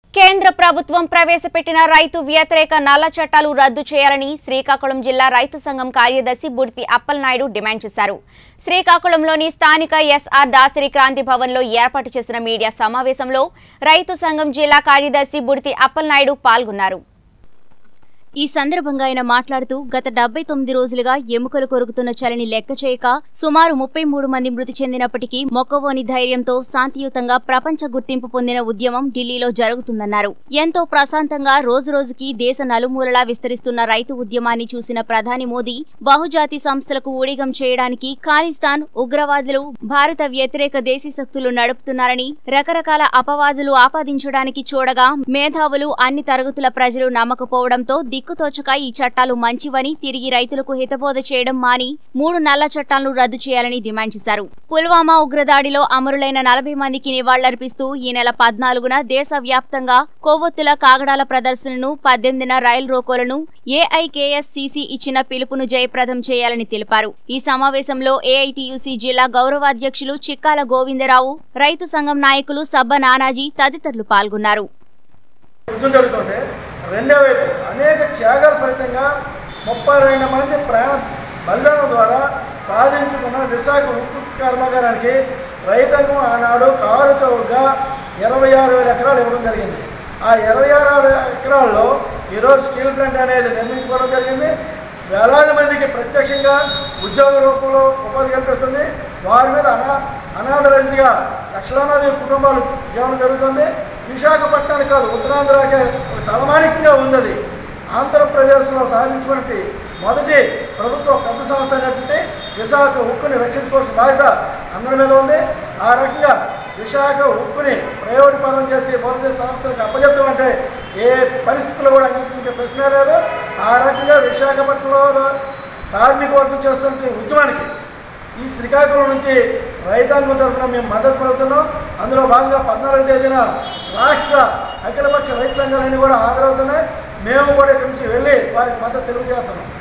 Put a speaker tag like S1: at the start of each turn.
S1: కేంద్ర ప్రభుత్వం ప్రవేశపెట్టిన రైతు వ్యతిరేక నల్ల చట్టాలు రద్దు చేయాలని శ్రీకాకుళం జిల్లా రైతు సంఘం కార్యదర్శి బుడితి అప్పలనాయుడు డిమాండ్ చేశారు శ్రీకాకుళంలోని స్థానిక ఎస్ఆర్ దాసరి క్రాంతి భవన్లో ఏర్పాటు చేసిన మీడియా సమావేశంలో రైతు సంఘం జిల్లా కార్యదర్శి బుడితి అప్పలనాయుడు పాల్గొన్నారు ఈ సందర్భంగా ఆయన మాట్లాడుతూ గత డెబ్బై తొమ్మిది రోజులుగా ఎముకలు కొరుకుతున్న చలిని లెక్క చేయక సుమారు ముప్పై మూడు మంది మృతి చెందినప్పటికీ మొక్కవోని ధైర్యంతో శాంతియుతంగా ప్రపంచ గుర్తింపు పొందిన ఉద్యమం ఢిల్లీలో జరుగుతుందన్నారు ఎంతో ప్రశాంతంగా రోజురోజుకి దేశ నలుమూలలా విస్తరిస్తున్న రైతు ఉద్యమాన్ని చూసిన ప్రధాని మోదీ బహుజాతి సంస్థలకు ఊడిగం చేయడానికి ఖాలిస్తాన్ ఉగ్రవాదులు భారత వ్యతిరేక దేశీ శక్తులు నడుపుతున్నారని రకరకాల అపవాదులు ఆపాదించడానికి చూడగా మేధావులు అన్ని తరగతుల ప్రజలు నమ్మకపోవడంతో దిక్కుతోచక ఈ చట్టాలు మంచివని తిరిగి రైతులకు హితబోధ చేయడం మాని మూడు నల్ల చట్టాలను రద్దు చేయాలని డిమాండ్ చేశారు పుల్వామా ఉగ్రదాడిలో అమరులైన నలభై మందికి నివాళులర్పిస్తూ ఈ నెల పద్నాలుగున దేశవ్యాప్తంగా కొవ్వొత్తుల కాగడాల ప్రదర్శనను పద్దెనిమిదిన రైలు రోకోలను ఏఐకేఎస్సీసీ ఇచ్చిన పిలుపును జయప్రదం చేయాలని తెలిపారు ఈ సమావేశంలో ఏఐటియుసి జిల్లా గౌరవాధ్యక్షులు చిక్కాల గోవిందరావు రైతు సంఘం నాయకులు సబ్బ నానాజీ తదితరులు పాల్గొన్నారు
S2: యుద్ధం జరుగుతుంటే రెండో వైపు అనేక త్యాగాల ఫలితంగా ముప్పై రెండు మంది ప్రాణ బలిదానం ద్వారా సాధించుకున్న విశాఖ ఉక్కు కర్మాగారానికి రైతాంగం ఆనాడు కారు చౌకగా ఇరవై ఆరు వేల ఎకరాలు ఇవ్వడం జరిగింది ఆ ఇరవై ఆరు ఎకరాల్లో ఈరోజు స్టీల్ ప్లాంట్ అనేది నిర్మించుకోవడం జరిగింది వేలాది మందికి ప్రత్యక్షంగా ఉద్యోగ రూపంలో ఉపాధి కల్పిస్తుంది వారి మీద అనా అనాథరైజ్గా లక్షలాది కుటుంబాలు జీవనం జరుగుతుంది విశాఖపట్నానికి కాదు ఉత్తరాంధ్రకే ఒక తలమానికంగా ఉంది అది ఆంధ్రప్రదేశ్లో సాధించినటువంటి మొదటి ప్రభుత్వ పెద్ద సంస్థ అయినటువంటి విశాఖ ఉక్కుని రక్షించుకోవాల్సిన బాధ్యత అందరి మీద ఉంది ఆ రకంగా విశాఖ ఉక్కుని ప్రైవేట్ పరం చేసి భారతదేశ సంస్థలకు అప్పచెప్తామంటే ఏ పరిస్థితుల్లో కూడా అంగీకరించే ప్రశ్నే లేదు ఆ రకంగా విశాఖపట్నంలో కార్మిక వర్గం చేస్తున్న ఉద్యమానికి ఈ శ్రీకాకుళం నుంచి రైతాంగం తరఫున మేము మద్దతు పలుకుతున్నాం అందులో భాగంగా పద్నాలుగో తేదీన రాష్ట్ర అఖిలపక్ష రైతు సంఘాలన్నీ కూడా హాజరవుతున్నాయి మేము కూడా ఇక్కడి నుంచి వెళ్ళి వారికి మద్దతు తెలియజేస్తున్నాం